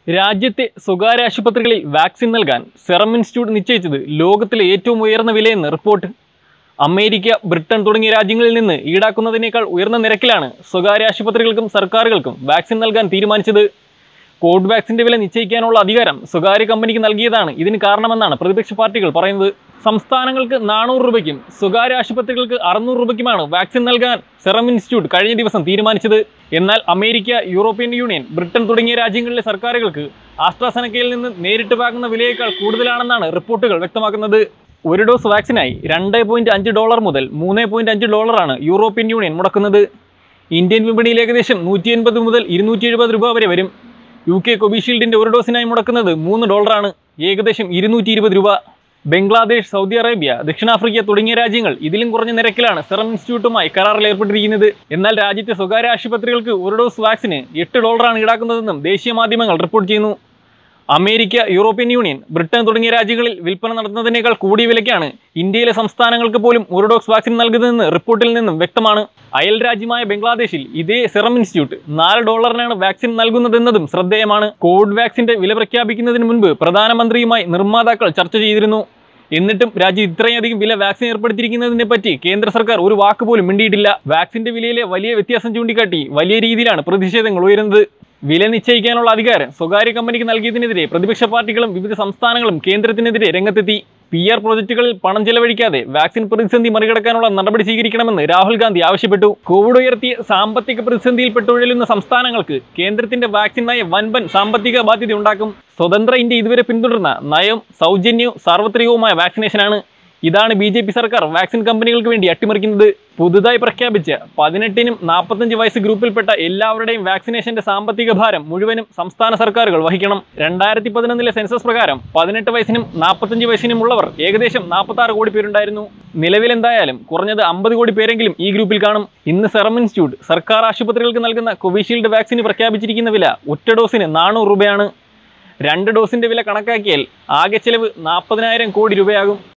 രാജ്യത്തെ സ്വകാര്യ ആശുപത്രികളിൽ വാക്സിൻ നൽകാൻ സെറം ഇൻസ്റ്റിറ്റ്യൂട്ട് നിശ്ചയിച്ചത് ലോകത്തിലെ ഏറ്റവും ഉയർന്ന വിലയെന്ന് റിപ്പോർട്ട് അമേരിക്ക ബ്രിട്ടൻ തുടങ്ങിയ രാജ്യങ്ങളിൽ നിന്ന് ഈടാക്കുന്നതിനേക്കാൾ ഉയർന്ന നിരക്കിലാണ് സ്വകാര്യ ആശുപത്രികൾക്കും സർക്കാരുകൾക്കും വാക്സിൻ നൽകാൻ തീരുമാനിച്ചത് കോവിഡ് വാക്സിന്റെ വില നിശ്ചയിക്കാനുള്ള അധികാരം സ്വകാര്യ കമ്പനിക്ക് നൽകിയതാണ് ഇതിന് കാരണമെന്നാണ് പ്രതിപക്ഷ പാർട്ടികൾ പറയുന്നത് സംസ്ഥാനങ്ങൾക്ക് നാനൂറ് രൂപയ്ക്കും സ്വകാര്യ ആശുപത്രികൾക്ക് അറുന്നൂറ് രൂപയ്ക്കുമാണ് വാക്സിൻ നൽകാൻ സെറം ഇൻസ്റ്റിറ്റ്യൂട്ട് കഴിഞ്ഞ ദിവസം തീരുമാനിച്ചത് എന്നാൽ അമേരിക്ക യൂറോപ്യൻ യൂണിയൻ ബ്രിട്ടൻ തുടങ്ങിയ രാജ്യങ്ങളിലെ സർക്കാരുകൾക്ക് ആസ്ട്രാസെനക്കയിൽ നിന്ന് നേരിട്ട് വാങ്ങുന്ന വിലയേക്കാൾ കൂടുതലാണെന്നാണ് റിപ്പോർട്ടുകൾ വ്യക്തമാക്കുന്നത് ഒരു ഡോസ് വാക്സിനായി രണ്ട് പോയിന്റ് അഞ്ച് ഡോളർ മുതൽ മൂന്ന് പോയിന്റ് അഞ്ച് ഡോളറാണ് യൂറോപ്യൻ യൂണിയൻ മുടക്കുന്നത് ഇന്ത്യൻ വിപണിയിൽ ഏകദേശം നൂറ്റി എൺപത് മുതൽ ഇരുന്നൂറ്റി എഴുപത് രൂപ വരെ വരും യു കെ കോവിഷീൽഡിന്റെ ഒരു ഡോസിനായി മുടക്കുന്നത് മൂന്ന് ഡോളറാണ് ഏകദേശം ഇരുന്നൂറ്റി ഇരുപത് രൂപ ബംഗ്ലാദേശ് സൗദി അറേബ്യ ദക്ഷിണാഫ്രിക്ക തുടങ്ങിയ രാജ്യങ്ങൾ ഇതിലും കുറഞ്ഞ നിരക്കിലാണ് സെറം ഇൻസ്റ്റിറ്റ്യൂട്ടുമായി കരാറിൽ ഏർപ്പെട്ടിരിക്കുന്നത് എന്നാൽ രാജ്യത്തെ സ്വകാര്യ ആശുപത്രികൾക്ക് ഒരു ഡോസ് വാക്സിന് എട്ട് ഡോളറാണ് ഈടാക്കുന്നതെന്നും ദേശീയ മാധ്യമങ്ങൾ റിപ്പോർട്ട് ചെയ്യുന്നു അമേരിക്ക യൂറോപ്യൻ യൂണിയൻ ബ്രിട്ടൻ തുടങ്ങിയ രാജ്യങ്ങളിൽ വിൽപ്പന നടത്തുന്നതിനേക്കാൾ കൂടിയ വിലയ്ക്കാണ് ഇന്ത്യയിലെ സംസ്ഥാനങ്ങൾക്ക് പോലും ഒരു ഡോസ് വാക്സിൻ നൽകുന്നതെന്ന് റിപ്പോർട്ടിൽ നിന്നും വ്യക്തമാണ് അയൽ രാജ്യമായ ബംഗ്ലാദേശിൽ ഇതേ സെറം ഇൻസ്റ്റിറ്റ്യൂട്ട് നാല് ഡോളറിനാണ് വാക്സിൻ നൽകുന്നതെന്നതും ശ്രദ്ധേയമാണ് കോവിഡ് വാക്സിന്റെ വില പ്രഖ്യാപിക്കുന്നതിന് മുൻപ് പ്രധാനമന്ത്രിയുമായി നിർമ്മാതാക്കൾ ചർച്ച ചെയ്തിരുന്നു എന്നിട്ടും രാജ്യം ഇത്രയധികം വില വാക്സിൻ ഏർപ്പെടുത്തിയിരിക്കുന്നതിനെ പറ്റി കേന്ദ്ര സർക്കാർ ഒരു വാക്ക് പോലും മിണ്ടിയിട്ടില്ല വാക്സിന്റെ വിലയിലെ വലിയ വ്യത്യാസം ചൂണ്ടിക്കാട്ടി വലിയ രീതിയിലാണ് പ്രതിഷേധങ്ങൾ ഉയരുന്നത് വില നിശ്ചയിക്കാനുള്ള അധികാരം സ്വകാര്യ കമ്പനിക്ക് നൽകിയതിനെതിരെ പ്രതിപക്ഷ പാർട്ടികളും വിവിധ സംസ്ഥാനങ്ങളും കേന്ദ്രത്തിനെതിരെ രംഗത്തെത്തി പി ആർ പ്രോജക്റ്റുകളിൽ പണം ചെലവഴിക്കാതെ വാക്സിൻ പ്രതിസന്ധി മറികടക്കാനുള്ള നടപടി സ്വീകരിക്കണമെന്ന് രാഹുൽ ഗാന്ധി ആവശ്യപ്പെട്ടു കോവിഡ് ഉയർത്തിയ സാമ്പത്തിക പ്രതിസന്ധിയിൽ പെട്ടുഴലുന്ന സംസ്ഥാനങ്ങൾക്ക് കേന്ദ്രത്തിന്റെ വാക്സിൻ നയം വൻപൻ സാമ്പത്തിക ബാധ്യത ഉണ്ടാക്കും സ്വതന്ത്ര ഇന്ത്യ ഇതുവരെ പിന്തുടർന്ന നയം സൗജന്യവും സാർവത്രികവുമായ വാക്സിനേഷനാണ് ഇതാണ് ബി ജെ പി സർക്കാർ വാക്സിൻ കമ്പനികൾക്ക് വേണ്ടി അട്ടിമറിക്കുന്നത് പുതുതായി പ്രഖ്യാപിച്ച പതിനെട്ടിനും നാൽപ്പത്തഞ്ച് വയസ്സ് ഗ്രൂപ്പിൽപ്പെട്ട എല്ലാവരുടെയും വാക്സിനേഷന്റെ സാമ്പത്തിക ഭാരം മുഴുവനും സംസ്ഥാന സർക്കാരുകൾ വഹിക്കണം രണ്ടായിരത്തി പതിനൊന്നിലെ സെൻസസ് പ്രകാരം പതിനെട്ട് വയസ്സിനും നാൽപ്പത്തഞ്ച് വയസ്സിനും ഉള്ളവർ ഏകദേശം നാൽപ്പത്തി ആറ് കോടി പേരുണ്ടായിരുന്നു നിലവിൽ എന്തായാലും കുറഞ്ഞത് അമ്പത് കോടി പേരെങ്കിലും ഈ ഗ്രൂപ്പിൽ കാണും ഇന്ന് സെറം ഇൻസ്റ്റിറ്റ്യൂട്ട് സർക്കാർ ആശുപത്രികൾക്ക് നൽകുന്ന കോവിഷീൽഡ് വാക്സിന് പ്രഖ്യാപിച്ചിരിക്കുന്ന വില ഒറ്റ ഡോസിന് നാനൂറ് രൂപയാണ് രണ്ട് ഡോസിന്റെ വില കണക്കാക്കിയാൽ ആകെ ചെലവ് നാൽപ്പതിനായിരം കോടി രൂപയാകും